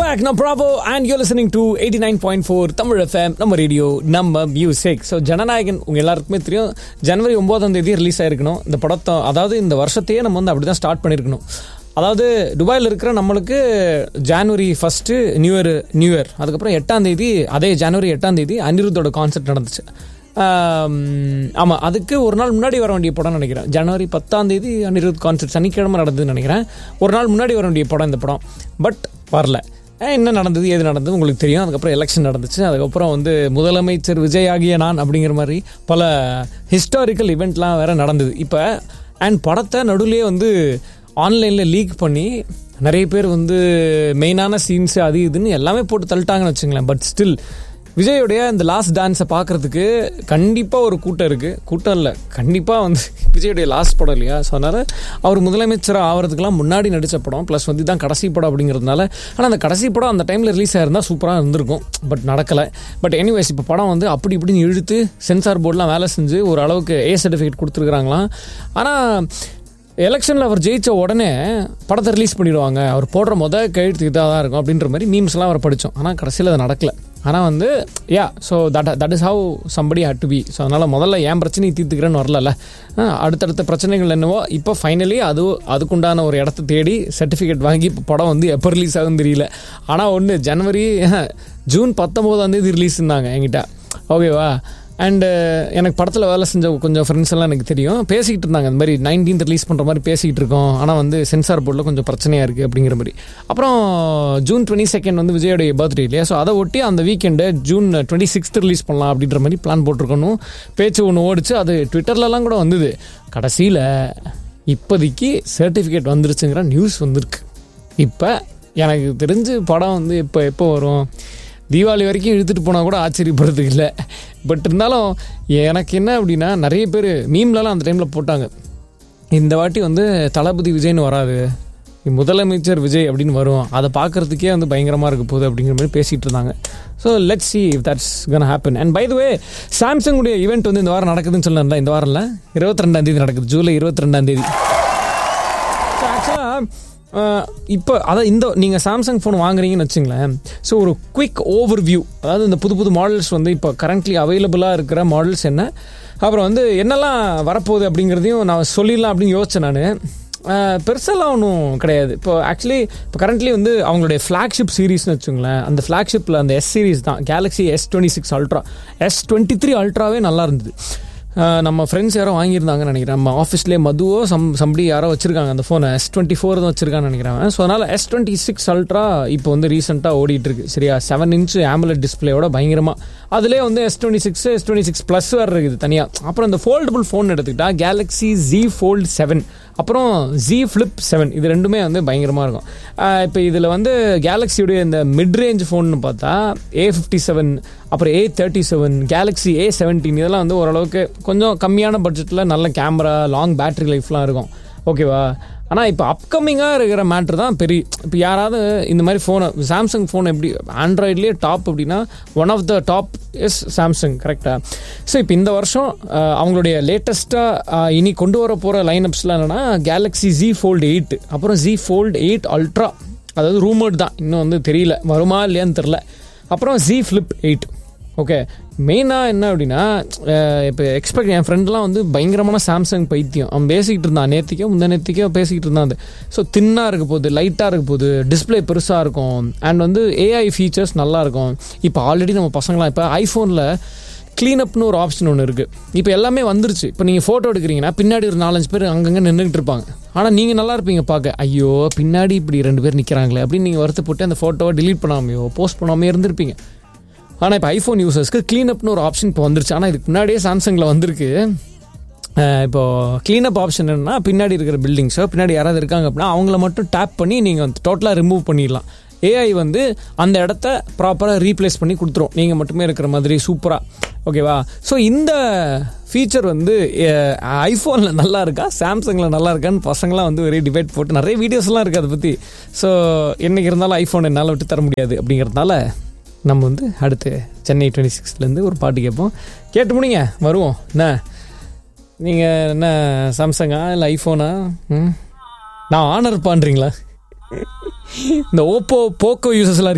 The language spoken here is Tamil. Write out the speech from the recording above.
பேக் நான் Prabho and you listening to eighty nine point four Tamil FM நம்ம ரேடியோ நம்ம மியூசிக் ஸோ ஜனநாயகன் உங்கள் எல்லாருக்குமே தெரியும் ஜனவரி ஒன்பதாம் தேதி ரிலீஸ் ஆயிருக்கணும் இந்த படத்தை அதாவது இந்த வருஷத்தையே நம்ம வந்து அப்படி தான் ஸ்டார்ட் பண்ணியிருக்கணும் அதாவது துபாயில் இருக்கிற நம்மளுக்கு January first new year new year அதுக்கப்புறம் எட்டாம் தேதி அதே ஜனவரி எட்டாம் தேதி அனிருத்தோட கான்செர்ட் நடந்துச்சு ஆமாம் அதுக்கு ஒரு நாள் முன்னாடி வர வேண்டிய படம் நினைக்கிறேன் ஜனவரி பத்தாம் தேதி அனிருத் கான்செர்ட் சனிக்கிழமை நடந்ததுன்னு நினைக்கிறேன் ஒரு நாள் முன்னாடி வர வேண்டிய படம் இந்த படம் பட் வரல அஹ் என்ன நடந்தது ஏது நடந்தது உங்களுக்கு தெரியும் அதுக்கப்புறம் எலெக்ஷன் நடந்துச்சு அதுக்கப்புறம் வந்து முதலமைச்சர் விஜய் ஆகிய நான் அப்படிங்கிற மாதிரி பல ஹிஸ்டாரிக்கல் இவெண்ட்லாம் வேற நடந்தது இப்போ அண்ட் படத்தை நடுவுலேயே வந்து ஆன்லைனில் லீக் பண்ணி நிறைய பேர் வந்து மெயினான சீன்ஸ் அது இதுன்னு எல்லாமே போட்டு தள்ளிட்டாங்கன்னு வச்சுங்களேன் பட் ஸ்டில் விஜயோடைய இந்த லாஸ்ட் டான்ஸை பார்க்கறதுக்கு கண்டிப்பாக ஒரு கூட்டம் இருக்குது கூட்டம் இல்லை கண்டிப்பாக வந்து விஜயோடைய லாஸ்ட் படம் இல்லையா ஸோ அதனால் அவர் முதலமைச்சராக ஆகிறதுக்கெல்லாம் முன்னாடி நடித்த படம் ப்ளஸ் வந்து தான் கடைசி படம் அப்படிங்கிறதுனால ஆனால் அந்த கடைசி படம் அந்த டைமில் ரிலீஸ் ஆயிருந்தால் சூப்பராக இருந்திருக்கும் பட் நடக்கலை பட் எனிவேஸ் இப்போ படம் வந்து அப்படி இப்படின்னு இழுத்து சென்சார் போர்டெலாம் வேலை செஞ்சு ஒரு அளவுக்கு ஏ சர்டிஃபிகேட் கொடுத்துருக்குறாங்களாம் ஆனால் எலெக்ஷனில் அவர் ஜெயிச்ச உடனே படத்தை ரிலீஸ் பண்ணிடுவாங்க அவர் போடுற முத கையெழுத்து இதாக தான் இருக்கும் அப்படின்ற மாதிரி மீம்ஸ்லாம் அவர் படித்தோம் ஆனால் கடைசியில் அது நடக்கல ஆனால் வந்து yeah so that that is how somebody had to be so அதனால் முதல்ல என் பிரச்சனையை தீர்த்துக்கிறேன்னு வரல அடுத்தடுத்த பிரச்சனைகள் என்னவோ இப்போ ஃபைனலி அது அதுக்குண்டான ஒரு இடத்த தேடி சர்டிஃபிகேட் வாங்கி இப்போ படம் வந்து எப்போ ரிலீஸ் ஆகுன்னு தெரியல ஆனால் ஒன்று ஜனவரி ஜூன் பத்தொம்போதாம் தேதி ரிலீஸ் இருந்தாங்க என்கிட்ட ஓகேவா அண்டு எனக்கு படத்தில் வேலை செஞ்ச கொஞ்சம் ஃப்ரெண்ட்ஸ் எல்லாம் எனக்கு தெரியும் பேசிக்கிட்டு இருந்தாங்க இந்த மாதிரி நைன்டீன்த் ரிலீஸ் பண்ணுற மாதிரி பேசிக்கிட்டு இருக்கோம் ஆனால் வந்து சென்சார் போர்டில் கொஞ்சம் பிரச்சனையாக இருக்குது அப்படிங்கிற மாதிரி அப்புறம் ஜூன் டுவெண்ட்டி செகண்ட் வந்து விஜயோடைய பர்த்டே இல்லையா ஸோ அதை ஒட்டி அந்த weekend June twenty sixth release பண்ணலாம் அப்படின்ற மாதிரி பிளான் போட்டிருக்கணும் பேச்சு ஒன்று ஓடிச்சு அது ட்விட்டர்லலாம் கூட வந்தது கடைசியில் இப்போதைக்கு சர்டிஃபிகேட் வந்துருச்சுங்கிற நியூஸ் வந்திருக்கு இப்போ எனக்கு தெரிஞ்சு படம் வந்து இப்போ எப்போ வரும் தீபாவளி வரைக்கும் இழுத்துட்டு போனால் கூட ஆச்சரியப்படுறதுக்கு இல்லை பட் இருந்தாலும் எனக்கு என்ன அப்படின்னா நிறைய பேர் மீம்லலாம் அந்த டைமில் போட்டாங்க இந்த வாட்டி வந்து தளபதி விஜய்னு வராது முதலமைச்சர் விஜய் அப்படின்னு வரும் அதை பார்க்கறதுக்கே வந்து பயங்கரமாக இருக்க போகுது அப்படிங்கிற மாதிரி பேசிகிட்டு இருந்தாங்க so let see if that's can happen and by the way சாம்சங்குடைய ஈவெண்ட் வந்து இந்த வாரம் நடக்குதுன்னு சொல்லியிருந்தேன் இந்த வாரம்ல இருபத்தி ரெண்டாம் தேதி நடக்குது ஜூலை இருபத்தி ரெண்டாம் தேதி ஆக்சுவலாக இப்போ அதான் இந்த நீங்கள் சாம்சங் ஃபோன் வாங்குறீங்கன்னு வச்சுங்களேன் ஸோ ஒரு குவிக் ஓவர் வியூ அதாவது இந்த புது புது மாடல்ஸ் வந்து இப்போ கரண்ட்லி அவைலபிளாக இருக்கிற மாடல்ஸ் என்ன அப்புறம் வந்து என்னெல்லாம் வரப்போகுது அப்படிங்கிறதையும் நான் சொல்லிடலாம் அப்படின்னு யோசித்தேன் நான் பெருசெல்லாம் ஒன்றும் கிடையாது இப்போ ஆக்சுவலி இப்போ கரண்ட்லி வந்து அவங்களுடைய ஃப்ளாக்ஷிப் சீரீஸ்னு வச்சுங்களேன் அந்த ஃப்ளாக்ஷிப்பில் அந்த எஸ் சீரீஸ் தான் Galaxy S twenty six ultra S twenty three அல்ட்ராவே நல்லா இருந்தது நம்ம ஃப்ரெண்ட்ஸ் யாரோ வாங்கியிருந்தாங்கன்னு நினைக்கிறேன் நம்ம ஆஃபீஸ்லேயே மதுவோ சம் சம்படி யாரோ வச்சிருக்காங்க அந்த ஃபோனை எஸ் டுவெண்ட்டி ஃபோர் தான் வச்சிருக்கான்னு நினைக்கிறேன் ஸோ அதனால் எஸ் டுவெண்ட்டி சிக்ஸ் அல்ட்ரா இப்போ வந்து ரீசெண்டாக ஓடிட்டு இருக்கு சரியா செவன் இன்ச் ஆம்புலட் டிஸ்பிளேயோட பயங்கரமாக அதிலே வந்து S twenty six S twenty six plus வேறு இருக்குது தனியாக அப்புறம் இந்த ஃபோல்டபுள் ஃபோன் எடுத்துக்கிட்டா கேலக்ஸி ஜி ஃபோல்ட் செவன் அப்புறம் ஜி ஃப்ளிப் செவன் இது ரெண்டுமே வந்து பயங்கரமாக இருக்கும் இப்போ இதில் வந்து கேலக்ஸியுடைய இந்த மிட் ரேஞ்ச் ஃபோன்னு பார்த்தா ஏ ஃபிஃப்டி செவன் அப்புறம் A thirty seven Galaxy A seventeen இதெல்லாம் வந்து ஓரளவுக்கு கொஞ்சம் கம்மியான பட்ஜெட்டில் நல்ல கேமரா லாங் பேட்டரி லைஃப்லாம் இருக்கும் ஓகேவா ஆனால் இப்போ அப்கமிங்காக இருக்கிற மேட்ரு தான் பெரிய இப்போ யாராவது இந்த மாதிரி ஃபோனை சாம்சங் ஃபோன் எப்படி ஆண்ட்ராய்ட்லேயே டாப் அப்படின்னா one of the top is Samsung கரெக்டாக ஸோ இப்போ இந்த வருஷம் அவங்களுடைய லேட்டஸ்ட்டாக இனி கொண்டு வர போகிற லைனப்ஸ்லாம் என்னென்னா கேலக்ஸி ஜி ஃபோல்டு எயிட் அப்புறம் ஜி ஃபோல்டு எயிட் அல்ட்ரா அதாவது ரூமர்ட் தான் இன்னும் வந்து தெரியல வருமா இல்லையான்னு தெரில அப்புறம் ஜி ஃப்ளிப் எயிட் ஓகே மெயினாக என்ன அப்படின்னா இப்போ எக்ஸ்பெக்ட் என் ஃப்ரெண்ட்லாம் வந்து பயங்கரமான சாம்சங் பைத்தியம் அவன் பேசிக்கிட்டு இருந்தான் நேற்றுக்கோ முந்த நேற்றுக்கோ பேசிக்கிட்டு இருந்தான் அது ஸோ தின்னாக இருக்க போகுது லைட்டாக இருக்க போகுது டிஸ்பிளே பெருசாக இருக்கும் அண்ட் வந்து ஏஐ ஃபீச்சர்ஸ் நல்லா இருக்கும் இப்போ ஆல்ரெடி நம்ம பசங்களாம் இப்போ ஐஃபோனில் க்ளீனப்னு ஒரு ஆப்ஷன் ஒன்று இருக்குது இப்போ எல்லாமே வந்துருச்சு இப்போ நீங்கள் ஃபோட்டோ எடுக்கிறீங்கன்னா பின்னாடி ஒரு நாலஞ்சு பேர் அங்கங்கே நின்றுட்டு இருப்பாங்க ஆனால் நீங்கள் நல்லா இருப்பீங்க பார்க்க ஐயோ பின்னாடி இப்படி ரெண்டு பேர் நிற்கிறாங்களே அப்படின்னு நீங்கள் வருத்தப்பட்டு அந்த ஃபோட்டோவை டிலீட் பண்ணாமையோ போஸ்ட் பண்ணாமையோ இருந்திருப்பீங்க ஆனால் இப்போ ஐஃபோன் யூசர்ஸ்க்கு க்ளீனப்னு ஒரு ஆப்ஷன் இப்போ வந்துருச்சு ஆனால் இதுக்கு முன்னாடியே சாம்சங்கில் வந்திருக்கு இப்போ க்ளீனப் ஆப்ஷன் என்னன்னா பின்னாடி இருக்கிற பில்டிங்ஸோ பின்னாடி யாராவது இருக்காங்க அப்படின்னா அவங்கள மட்டும் டேப் பண்ணி நீங்கள் வந்து டோட்டலாக ரிமூவ் பண்ணிடலாம் ஏஐ வந்து அந்த இடத்த ப்ராப்பராக ரீப்ளேஸ் பண்ணி கொடுத்துரும் நீங்கள் மட்டுமே இருக்கிற மாதிரி சூப்பராக ஓகேவா ஸோ இந்த ஃபீச்சர் வந்து ஐஃபோனில் நல்லா இருக்கா சாம்சங்கில் நல்லா இருக்கான்னு பசங்களாம் வந்து ஒரே டிபேட் போட்டு நிறைய வீடியோஸ்லாம் இருக்குது அதை பற்றி ஸோ என்றைக்கு இருந்தாலும் ஐஃபோன் என்னால் விட்டு தர முடியாது அப்படிங்கிறதுனால நம்ம வந்து அடுத்து சென்னை டுவெண்ட்டி சிக்ஸ்லேருந்து ஒரு பாட்டு கேட்போம் கேட்டு முடிங்க வருவோம் என்ன நீங்கள் என்ன சாம்சங்கா இல்லை ஐஃபோனா ம் நான் ஆனர் பண்ணுறீங்களா இந்த ஓப்போ போக்கோ யூசர்ஸ்லாம்